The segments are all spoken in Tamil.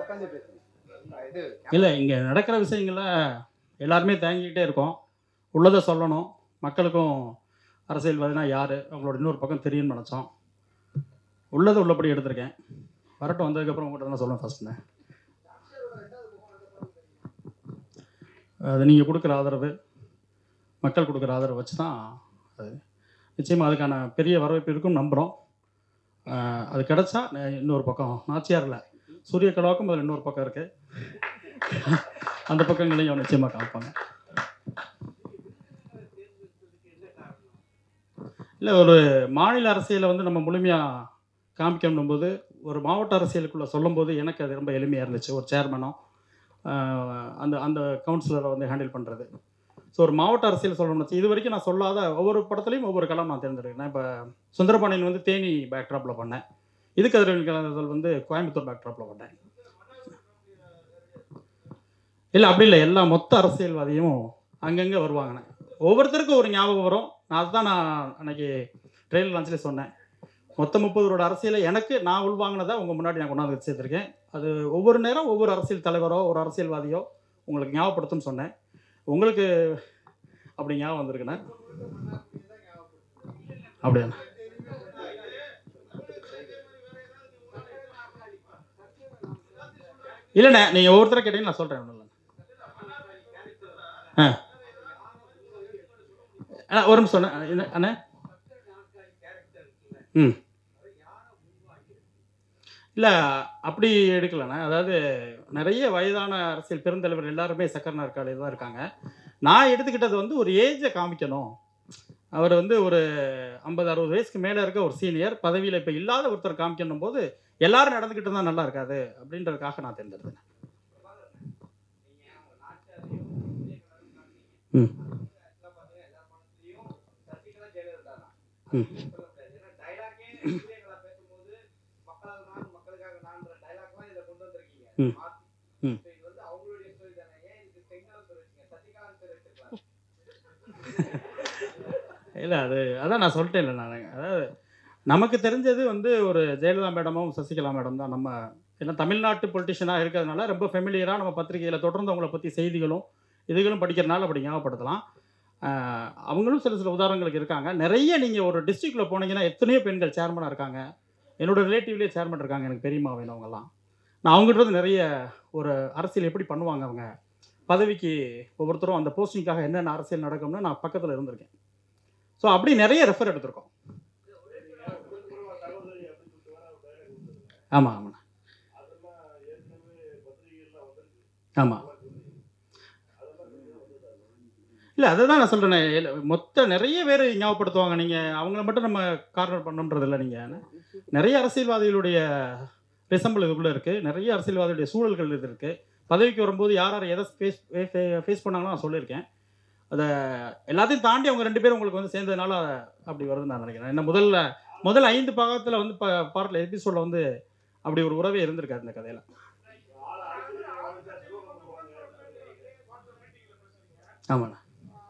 உட்காந்து பேசுங்க இது இல்லை இங்கே நடக்கிற விஷயங்கள எல்லாருமே தேங்கிக்கிட்டே இருக்கோம் உள்ளதை சொல்லணும் மக்களுக்கும் அரசியல்வாதினா யார் அவங்களோட இன்னொரு பக்கம் தெரியும்னு நினச்சோம் உள்ளதை உள்ளபடி எடுத்திருக்கேன் வரட்டும் வந்ததுக்கப்புறம் உங்கள்கிட்ட தான் சொல்லுவேன் ஃபஸ்ட்டுன்னு அது நீங்கள் கொடுக்குற ஆதரவு மக்கள் கொடுக்குற ஆதரவு வச்சு தான் அது நிச்சயமாக அதுக்கான பெரிய வரவேற்பு இருக்கும் நம்புகிறோம் அஹ் அது கிடைச்சா நான் இன்னொரு பக்கம் நாச்சியாரில் சூரிய கலாவுக்கும் அதில் இன்னொரு பக்கம் இருக்குது அந்த பக்கங்களையும் நிச்சயமாக காமிப்பாங்க இல்லை ஒரு மாநில அரசியலை வந்து நம்ம முழுமையாக காமிக்கணும் போது ஒரு மாவட்ட அரசியலுக்குள்ளே சொல்லும்போது எனக்கு அது ரொம்ப எளிமையாக இருந்துச்சு ஒரு சேர்மனோ அந்த அந்த கவுன்சிலரை வந்து ஹேண்டில் பண்ணுறது ஸோ ஒரு மாவட்ட அரசியல் சொல்லணும்னு இது வரைக்கும் நான் சொல்லாத ஒவ்வொரு படத்துலையும் ஒவ்வொரு களம் நான் தேர்ந்தெடுக்கிறேன் இப்போ சுந்தரபாண்டியன் வந்து தேனி பேக்ட்ராப்பில் பண்ணேன் இதுக்கு அதில் வந்து கோயம்புத்தூர் பேக்ட்ராப்பில் பண்ணேன் இல்லை அப்படி இல்லை எல்லா மொத்த அரசியல்வாதியும் அங்கங்கே வருவாங்கண்ணே ஒவ்வொருத்தருக்கும் ஒரு ஞாபகம் வரும் நான் அதுதான் நான் அன்னைக்கு ட்ரெயில் லான்ச்லேயே சொன்னேன் மொத்த முப்பதோட அரசியலை எனக்கு நான் உள்வாங்கினதை உங்கள் முன்னாடி நான் கொண்டாந்து வச்சு சேர்த்துருக்கேன் அது ஒவ்வொரு நேரம் ஒவ்வொரு அரசியல் தலைவரோ ஒரு அரசியல்வாதியோ உங்களுக்கு ஞாபகப்படுத்தும்னு சொன்னேன் உங்களுக்கு அப்படி ஞாபகம் வந்திருக்குண்ணே அப்படியா இல்லைண்ணே நீங்கள் ஒவ்வொருத்தரை கேட்டீங்க நான் சொல்கிறேன் ஒன்றும் இல்லை ஆ அண்ணா ஒரு நிமிஷம் அண்ணா. என்ன அண்ணே ம் இல்லை அப்படி எடுக்கலண்ணே அதாவது நிறைய வயதான அரசியல் பெருந்தலைவர் எல்லாருமே சக்கர நாற்காலியில் தான் இருக்காங்க நான் எடுத்துக்கிட்டது வந்து ஒரு ஏஜை காமிக்கணும் அவர் வந்து ஒரு ஐம்பது அறுபது வயசுக்கு மேலே இருக்க ஒரு சீனியர் பதவியில் இப்போ இல்லாத ஒருத்தர் காமிக்கணும் போது எல்லாரும் நடந்துக்கிட்டு இருந்தால் நல்லா இருக்காது அப்படின்றதுக்காக நான் தேர்ந்தெடுத்தேன் ம் ம் ம். ம். இல்லை அது அதான் நான் சொல்லிட்டேன்ல நான் அதாவது நமக்கு தெரிஞ்சது வந்து ஒரு ஜெயலலிதா மேடமும் சசிகலா மேடம் தான் நம்ம ஏன்னா தமிழ்நாட்டு பொலிட்டிஷியனாக இருக்கிறதுனால ரொம்ப ஃபெமிலியராக நம்ம பத்திரிகையில் தொடர்ந்து அவங்கள பற்றி செய்திகளும் இதுகளும் படிக்கிறனால அப்படி ஞாபகப்படுத்தலாம் ஆஹ் அவங்களும் சில சில உதாரணங்களுக்கு இருக்காங்க நிறைய நீங்கள் ஒரு டிஸ்ட்ரிக்டில் போனீங்கன்னா எத்தனையோ பெண்கள் சேர்மனாக இருக்காங்க என்னோட ரிலேட்டிவ்லேயே சேர்மன் இருக்காங்க எனக்கு பெரியம்மா வேணும் அவங்கெல்லாம் நான் அவங்ககிட்ட இருந்து நிறைய ஒரு அரசியல் எப்படி பண்ணுவாங்க அவங்க பதவிக்கு ஒவ்வொருத்தரும் அந்த போஸ்டிங்காக என்னென்ன அரசியல் நடக்கும்னு நான் பக்கத்தில் இருந்திருக்கேன் ஸோ அப்படி நிறைய ரெஃபர் எடுத்திருக்கோம் ஆமாம் ஆமாண்ணா ஆமாம் இல்லை அதை தான் நான் சொல்கிறேன் மொத்த நிறைய பேர் ஞாபகப்படுத்துவாங்க நீங்கள் அவங்கள மட்டும் நம்ம கார்னர் பண்ணணுன்றது இல்லை நீங்கள் நிறைய அரசியல்வாதிகளுடைய ரிசம்பிள் இதுக்குள்ளே இருக்குது நிறைய அரசியல்வாதிகளுடைய சூழல்கள் இது இருக்குது பதவிக்கு வரும்போது யார் யார் எதை ஃபேஸ் ஃபேஸ் பண்ணாங்களோ நான் சொல்லியிருக்கேன் அதை எல்லாத்தையும் தாண்டி அவங்க ரெண்டு பேரும் உங்களுக்கு வந்து சேர்ந்ததுனால அப்படி வருதுன்னு நான் நினைக்கிறேன் என்ன முதல்ல முதல் ஐந்து பாகத்தில் வந்து இப்போ பாட்டில் எபிசோடில் வந்து அப்படி ஒரு உறவே இருந்திருக்காது இந்த கதையில் ஆமாண்ணா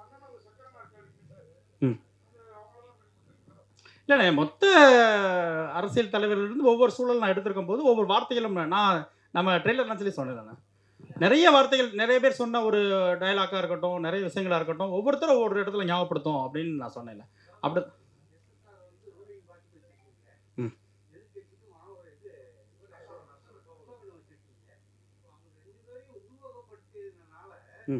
ம் இல்லைண்ணே மொத்த அரசியல் தலைவர்களிருந்து ஒவ்வொரு சூழல் நான் எடுத்திருக்கும் போது ஒவ்வொரு வார்த்தைகளும் நான் நம்ம ட்ரெய்லர் நான் சொல்லி சொன்னேன் நிறைய வார்த்தைகள் நிறைய பேர் சொன்ன ஒரு டயலாக்காக இருக்கட்டும் நிறைய விஷயங்களாக இருக்கட்டும் ஒவ்வொருத்தரும் ஒவ்வொரு இடத்துல ஞாபகப்படுத்தும் அப்படின்னு நான் சொன்னேன்ல அப்படி ம் ம்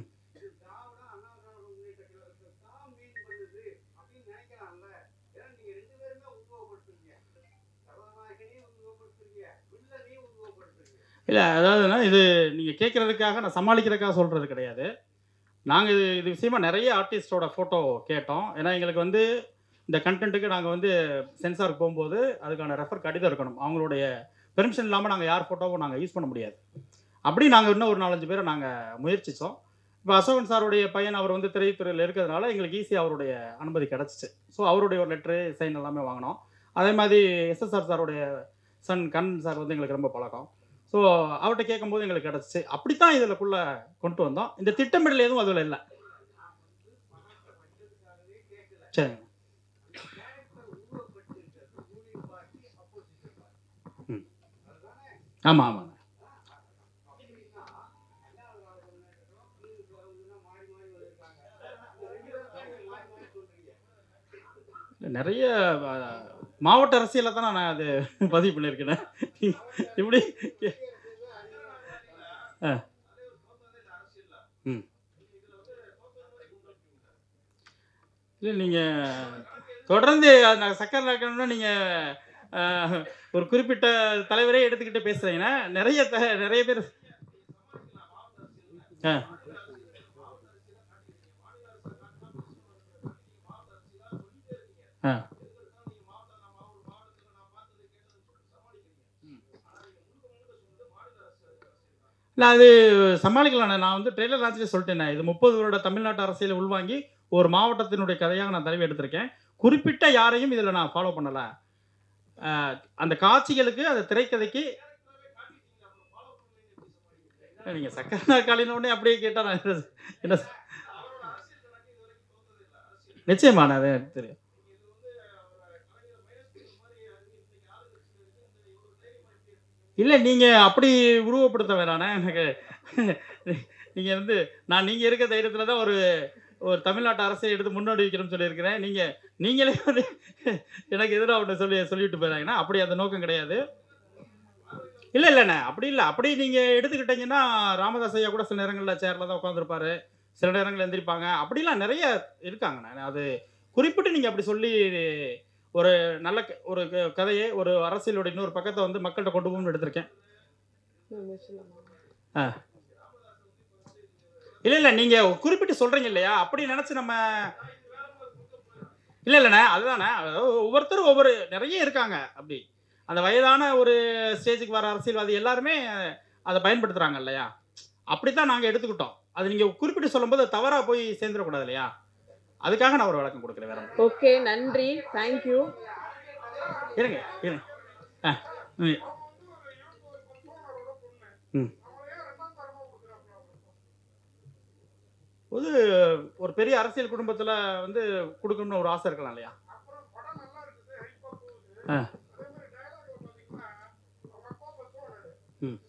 இல்லை அதாவதுன்னா இது நீங்கள் கேட்குறதுக்காக நான் சமாளிக்கிறதுக்காக சொல்கிறது கிடையாது நாங்கள் இது இது விஷயமா நிறைய ஆர்டிஸ்டோட ஃபோட்டோ கேட்டோம் ஏன்னா எங்களுக்கு வந்து இந்த கண்டென்ட்டுக்கு நாங்கள் வந்து சென்சாருக்கு போகும்போது அதுக்கான ரெஃபர் கடிதம் இருக்கணும் அவங்களுடைய பெர்மிஷன் இல்லாமல் நாங்கள் யார் ஃபோட்டோவும் நாங்கள் யூஸ் பண்ண முடியாது அப்படி நாங்கள் இன்னும் ஒரு நாலஞ்சு பேரை நாங்கள் முயற்சித்தோம் இப்போ அசோகன் சாருடைய பையன் அவர் வந்து திரைத்துறையில் இருக்கிறதுனால எங்களுக்கு ஈஸியாக அவருடைய அனுமதி கிடச்சிச்சு ஸோ அவருடைய ஒரு லெட்ரு சைன் எல்லாமே வாங்கினோம் அதே மாதிரி எஸ்எஸ்ஆர் சாருடைய சன் கண் சார் வந்து எங்களுக்கு ரொம்ப பழக்கம் ஸோ அவர்கிட்ட கேட்கும்போது எங்களுக்கு கிடச்சிச்சு அப்படித்தான் இதுலக்குள்ளே கொண்டு வந்தோம் இந்த திட்டமிடல் எதுவும் அதில் இல்லை சரிங்க ம் ஆமாம் ஆமாங்க நிறைய அஹ், மாவட்ட அரசியலில் தான் நான் அது பதிவு பண்ணியிருக்கேன் இப்படி ஆ ம் இல்லை நீங்கள் தொடர்ந்து அந்த சக்கரை நாக்கணும்னா நீங்கள் ஒரு குறிப்பிட்ட தலைவரே எடுத்துக்கிட்டு பேசுகிறீங்கன்னா நிறைய த நிறைய பேர் ஆ ஆ இல்லை அது சமாளிக்கலாம் நான் வந்து ட்ரெய்லர் லான்ச்லேயே சொல்லிட்டேனே இது முப்பது வருட தமிழ்நாட்டு அரசியலை உள்வாங்கி ஒரு மாவட்டத்தினுடைய கதையாக நான் தடவி எடுத்திருக்கேன் குறிப்பிட்ட யாரையும் இதில் நான் ஃபாலோ பண்ணலை அந்த காட்சிகளுக்கு அந்த திரைக்கதைக்கு நீங்கள் சக்கர காலினோடனே அப்படியே கேட்டால் நான் என்ன- என்ன சொ- நிச்சயமா நான் அது எனக்கு தெரியும் இல்லை நீங்கள் அப்படி உருவப்படுத்த வேணாண்ணே எனக்கு நீங்கள் வந்து நான் நீங்கள் இருக்க தைரியத்தில் தான் ஒரு ஒரு தமிழ்நாட்டு அரசை எடுத்து முன்னோடி வைக்கிறேன்னு சொல்லியிருக்கிறேன் நீங்கள் நீங்களே வந்து எனக்கு எதிராக ஒன்று சொல்லி சொல்லிட்டு போயிடாங்கன்னா அப்படி அந்த நோக்கம் கிடையாது இல்லை இல்லைண்ணே அப்படி இல்லை அப்படி நீங்கள் எடுத்துக்கிட்டீங்கன்னா ராமதாஸ் ஐயா கூட சில நேரங்களில் சேரில் தான் உட்காந்துருப்பாரு சில நேரங்களில் எந்திரிப்பாங்க அப்படிலாம் நிறைய இருக்காங்கண்ணே அது குறிப்பிட்டு நீங்கள் அப்படி சொல்லி ஒரு நல்ல க- ஒரு க- கதையை ஒரு அரசியலோட இன்னொரு பக்கத்தை வந்து மக்கள்கிட்ட கொண்டு போகணும்னு எடுத்திருக்கேன் இல்லை இல்லை நீங்கள் குறிப்பிட்டு சொல்கிறீங்க இல்லையா அப்படி நினச்சி நம்ம இல்லை இல்லைண்ணே அதுதானே அதாவது ஒவ்வொருத்தரும் ஒவ்வொரு நிறைய இருக்காங்க அப்படி அந்த வயதான ஒரு ஸ்டேஜுக்கு வர அரசியல்வாதி எல்லாருமே அதை பயன்படுத்துகிறாங்க இல்லையா அப்படி தான் நாங்கள் எடுத்துக்கிட்டோம் அது நீங்கள் குறிப்பிட்டு சொல்லும்போது தவறாக போய் சேர்ந்துடக்கூடாது இல்லையா அதுக்காக நான் ஒரு விளக்கம் கொடுக்குறேன் வேற ஒண்ணும் ஓகே நன்றி தேங்க்யூ இல்ல. இருங்க இருங்க ஆ ம். ம் ஒரு ஒரு பெரிய அரசியல் குடும்பத்தில் வந்து கொடுக்கணும்னு ஒரு ஆசை இருக்கலாம் இல்லையா ஆ ம்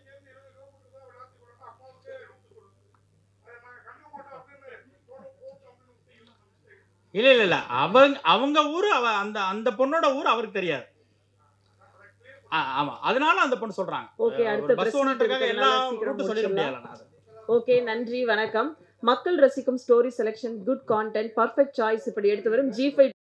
இல்ல இல்ல இல்ல அவங்க அவங்க ஊர் அவ அந்த அந்த பொண்ணோட ஊர் அவருக்கு தெரியாது ஆ, ஆமா அதனால அந்த பொண்ணு சொல்றாங்க ஓகே அடுத்த பஸ் பிரச்சனை ஓனருக்காக எல்லா இருக்கிறதுனால சீக்கிரம் ரூட்டும் சொல்லிட முடிச்சிடலாம் முடியல நான் அதை. ஓகே நன்றி வணக்கம் மக்கள் ரசிக்கும் story selection good content perfect choice இப்படி எடுத்து வரும் ஜி ஃபைவ்